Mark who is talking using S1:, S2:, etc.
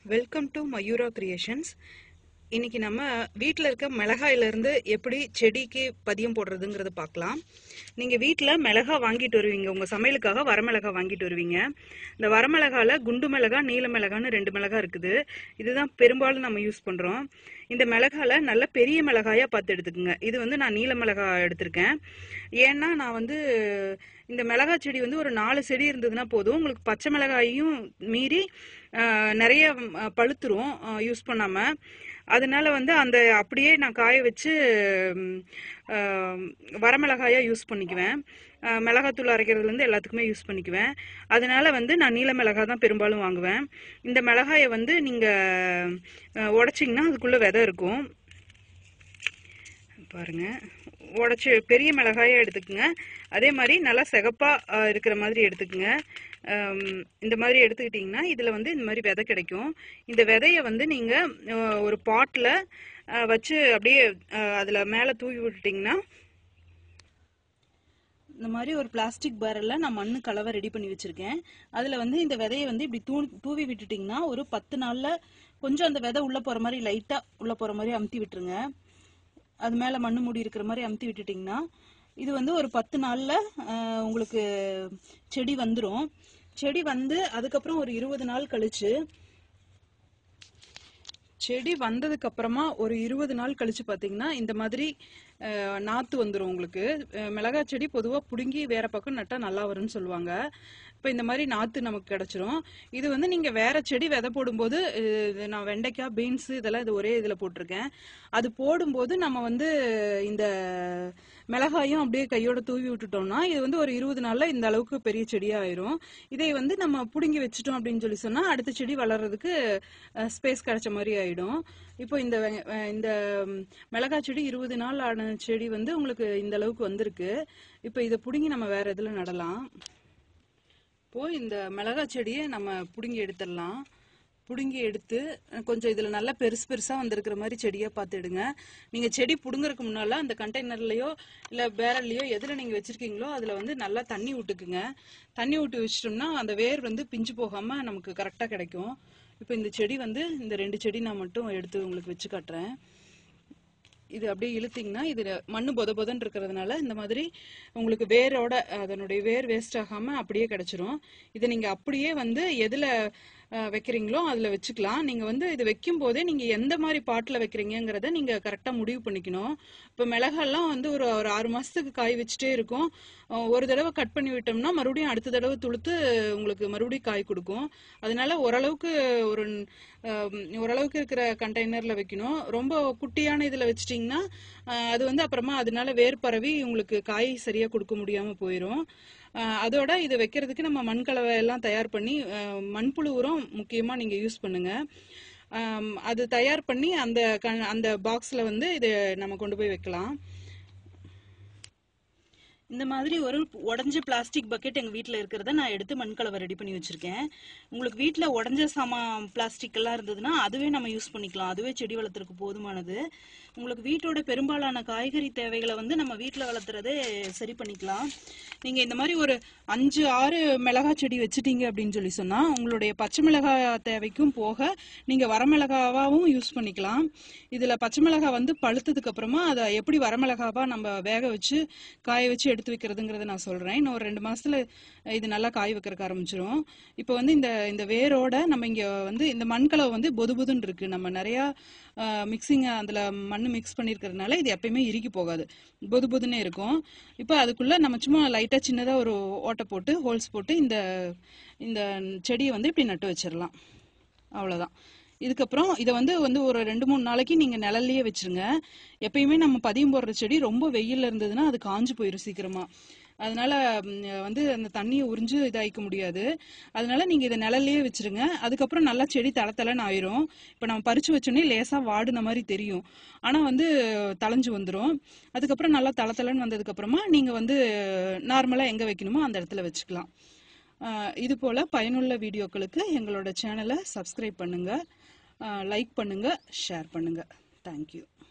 S1: welcome to Mayura creations இன்னைக்கு நம்ம வீட்டில் இருக்க மிளகாயிலிருந்து எப்படி செடிக்கு பதியம் போடுறதுங்கிறத பார்க்கலாம் நீங்கள் வீட்டில் மிளகா வாங்கிட்டு வருவீங்க உங்கள் சமையலுக்காக வரமிளகா வாங்கிட்டு வருவீங்க இந்த வரமிளகால குண்டு மிளகா நீல மிளகான்னு ரெண்டு மிளகா இருக்குது இதுதான் பெரும்பாலும் நம்ம யூஸ் பண்ணுறோம் இந்த மிளகால நல்ல பெரிய மிளகாயா பார்த்து எடுத்துக்கோங்க இது வந்து நான் நீல மிளகா எடுத்திருக்கேன் ஏன்னா நான் வந்து இந்த மிளகா செடி வந்து ஒரு நாலு செடி இருந்ததுன்னா போதும் உங்களுக்கு பச்சை மிளகாயும் மீறி ஆஹ், நிறைய ஆஹ், பழுத்துரும் யூஸ் பண்ணாம அதனால வந்து அந்த அப்படியே நான் காய வச்சு ம், ஆஹ், வரமிளகாயா யூஸ் பண்ணிக்குவேன் ஆஹ், மிளகாத்தூள் அரைக்கிறதுலேருந்து எல்லாத்துக்குமே யூஸ் பண்ணிக்குவேன் அதனால வந்து நான் நீல மிளகாய் தான் பெரும்பாலும் வாங்குவேன் இந்த மிளகாயை வந்து நீங்கள் உடச்சிங்கன்னா அதுக்குள்ளே விதை இருக்கும் பாருங்க உடச்சி பெரிய மிளகாயை எடுத்துக்கோங்க அதே மாதிரி நல்லா சிகப்பாக இருக்கிற மாதிரி எடுத்துக்கோங்க ஆம், இந்த மாதிரி எடுத்துக்கிட்டிங்கன்னா இதில் வந்து இந்த மாதிரி விதை கிடைக்கும் இந்த விதையை வந்து நீங்கள் ஒரு பாட்டில் வச்சு அப்படியே அதில் மேலே தூவி விட்டுட்டிங்கன்னா இந்த மாதிரி ஒரு பிளாஸ்டிக் பேரல்ல நான் மண்ணு கலவை ரெடி பண்ணி வச்சிருக்கேன் அதுல வந்து இந்த விதையை வந்து இப்படி தூ தூவி விட்டுட்டிங்கன்னா ஒரு பத்து நாள்ல கொஞ்சம் அந்த விதை உள்ள போற மாதிரி லைட்டா உள்ள போற மாதிரி அமுத்தி விட்டுருங்க அது மேல மண்ணு மூடி இருக்கிற மாதிரி அமுத்தி விட்டுட்டிங்கன்னா இது வந்து ஒரு பத்து நாள்ல ஆஹ், உங்களுக்கு செடி வந்துரும் செடி வந்து அதுக்கப்புறம் ஒரு இருபது நாள் கழிச்சு செடி வந்ததுக்கு அப்புறமா ஒரு இருபது நாள் கழிச்சு பாத்தீங்கன்னா இந்த மாதிரி அஹ், நாத்து வந்துடும் உங்களுக்கு அஹ், மிளகாய் செடி பொதுவாக பிடுங்கி வேற பக்கம் நட்டா நல்லா வரும்னு சொல்லுவாங்க இப்போ இந்த மாதிரி நாத்து நமக்கு கிடைச்சிரும் இது வந்து நீங்க வேற செடி விதை போடும்போது அஹ், இது நான் வெண்டைக்காய் பீன்ஸ் இதெல்லாம் இது ஒரே இதுல போட்டிருக்கேன் அது போடும்போது நம்ம வந்து இந்த மிளகாயும் அப்படியே கையோட தூவி விட்டுட்டோம்னா இது வந்து ஒரு இருபது நாள்ல இந்த அளவுக்கு பெரிய செடியா ஆயிரும் இதை வந்து நம்ம புடுங்கி வச்சுட்டோம் அப்படின்னு சொல்லி சொன்னா அடுத்த செடி வளர்றதுக்கு ஸ்பேஸ் கிடைச்ச மாதிரி ஆயிடும் இப்போ இந்த வெ- அஹ் இந்த ம், மிளகாய் செடி இருபது நாள் ஆன செடி வந்து உங்களுக்கு இந்த அளவுக்கு வந்திருக்கு இப்போ இதை புடுங்கி நம்ம வேற இதுல நடலாம் இப்போ இந்த மிளகாய் செடியை நம்ம புடுங்கி எடுத்துடலாம் புடுங்கி எடுத்து அஹ், கொஞ்சம் இதுல நல்லா பெருசு பெருசா வந்திருக்கிற மாதிரி செடியா பார்த்து எடுங்க நீங்க செடி புடுங்கறதுக்கு முன்னால அந்த கண்டெய்னர்லயோ இல்ல பேரல்லையோ எதுல நீங்க வச்சிருக்கீங்களோ அதுல வந்து நல்லா தண்ணி விட்டுக்குங்க தண்ணி விட்டு வச்சிட்டோம்னா அந்த வேர் வந்து பிஞ்சு போகாம நமக்கு கரெக்டா கிடைக்கும் இப்போ இந்த செடி வந்து இந்த ரெண்டு செடி நான் மட்டும் எடுத்து உங்களுக்கு வச்சு காட்டுறேன் இது அப்படியே இழுத்தீங்கன்னா இது மண்ணு பொத பொதன்னு இருக்கிறதுனால இந்த மாதிரி உங்களுக்கு வேரோட அதனுடைய வேர் வேஸ்ட் ஆகாம அப்படியே கிடைச்சிரும் இதை நீங்க அப்படியே வந்து எதுல அஹ், வைக்கிறீங்களோ அதுல வச்சுக்கலாம் நீங்க வந்து இது வைக்கும் போதே நீங்க எந்த மாதிரி பாட்டில் வைக்கிறீங்கங்கிறத நீங்க கரெக்டா முடிவு பண்ணிக்கணும் இப்போ மிளகாலாம் வந்து ஒரு ஒரு ஆறு மாசத்துக்கு காய் வச்சுட்டே இருக்கும் அஹ், ஒரு தடவை கட் பண்ணி விட்டோம்னா மறுபடியும் அடுத்த தடவை துளுத்து உங்களுக்கு மறுபடியும் காய் கொடுக்கும் அதனால ஓரளவுக்கு ஒரு அஹ், ஓரளவுக்கு இருக்கிற கண்டெய்னர்ல வைக்கணும் ரொம்ப குட்டியான இதுல வச்சிட்டிங்கன்னா அஹ், அது வந்து அப்புறமா அதனால வேர் பரவி உங்களுக்கு காய் சரியா கொடுக்க முடியாம போயிடும் அஹ், அதோட இதை வைக்கிறதுக்கு நம்ம மண்கலவை எல்லாம் தயார் பண்ணி அஹ், மண்புழு உரம் முக்கியமா நீங்க யூஸ் பண்ணுங்க அம், அது தயார் பண்ணி அந்த க- அந்த பாக்ஸ்ல வந்து இதை நம்ம கொண்டு போய் வைக்கலாம் இந்த மாதிரி ஒரு உடஞ்ச பிளாஸ்டிக் பக்கெட் எங்க வீட்ல இருக்கிறத நான் எடுத்து மண்கலவை ரெடி பண்ணி வச்சிருக்கேன் உங்களுக்கு வீட்ல உடஞ்ச சாமான் பிளாஸ்டிக் எல்லாம் இருந்ததுன்னா அதுவே நம்ம யூஸ் பண்ணிக்கலாம் அதுவே செடி வளர்த்துறதுக்கு போதுமானது உங்களுக்கு வீட்டோட பெரும்பாலான காய்கறி தேவைகளை வந்து நம்ம வீட்ல வளர்த்துறதே சரி பண்ணிக்கலாம் நீங்க இந்த மாதிரி ஒரு அஞ்சு ஆறு மிளகாய் செடி வச்சிட்டீங்க அப்படின்னு சொல்லி சொன்னா உங்களுடைய பச்சை மிளகாய் தேவைக்கும் போக நீங்க வரமிளகாவாவும் யூஸ் பண்ணிக்கலாம் இதுல பச்சை மிளகாய் வந்து பழுத்ததுக்கு அப்புறமா அதை எப்படி வரமிளகாவா நம்ம வேக வச்சு காய வச்சு எடுத்து வைக்கிறதுங்கிறத நான் சொல்றேன் இன்னும் ஒரு ரெண்டு மாசத்துல இது நல்லா காய் வைக்கிறதுக்கு ஆரம்பிச்சிரும் இப்போ வந்து இந்த இந்த வேரோட நம்ம இங்க வந்து இந்த மண்கலவை வந்து பொது பொதுன்னு இருக்கு நம்ம நிறைய மிக்சிங் அதுல மண் மிக்ஸ் பண்ணிருக்கிறதுனால இது எப்பயுமே இறுகி போகாது பொது பொதுன்னே இருக்கும் இப்போ அதுக்குள்ள நம்ம சும்மா லைட்டா சின்னதா ஒரு ஓட்டை போட்டு ஹோல்ஸ் போட்டு இந்த இந்த செடியை வந்து இப்படி நட்டு வச்சிடலாம் அவ்வளவுதான் இதுக்கப்புறம் இதை வந்து வந்து ஒரு ரெண்டு மூணு நாளைக்கு நீங்க நிழல்லயே வச்சிருங்க எப்பயுமே நம்ம பதியம் போடுற செடி ரொம்ப வெயில்ல இருந்ததுன்னா அது காஞ்சு போயிடும் சீக்கிரமா அதனால ம், வந்து அந்த தண்ணியை உறிஞ்சு இதாயிக்க முடியாது அதனால நீங்க இதை நிழல்லயே வச்சிருங்க அதுக்கப்புறம் நல்லா செடி தளத்தலன்னு ஆயிரும் இப்ப நம்ம பறிச்சு வச்சோடனே லேசா வாடுன மாதிரி தெரியும் ஆனா வந்து தளைஞ்சு வந்துரும் அதுக்கப்புறம் நல்லா தளத்தலன்னு வந்ததுக்கு அப்புறமா நீங்க வந்து நார்மலா எங்க வைக்கணுமோ அந்த இடத்துல வச்சுக்கலாம் ஆஹ் இது போல பயனுள்ள வீடியோக்களுக்கு எங்களோட சேனலை சப்ஸ்கிரைப் பண்ணுங்க லைக் பண்ணுங்க ஷேர் பண்ணுங்க தேங்க்யூ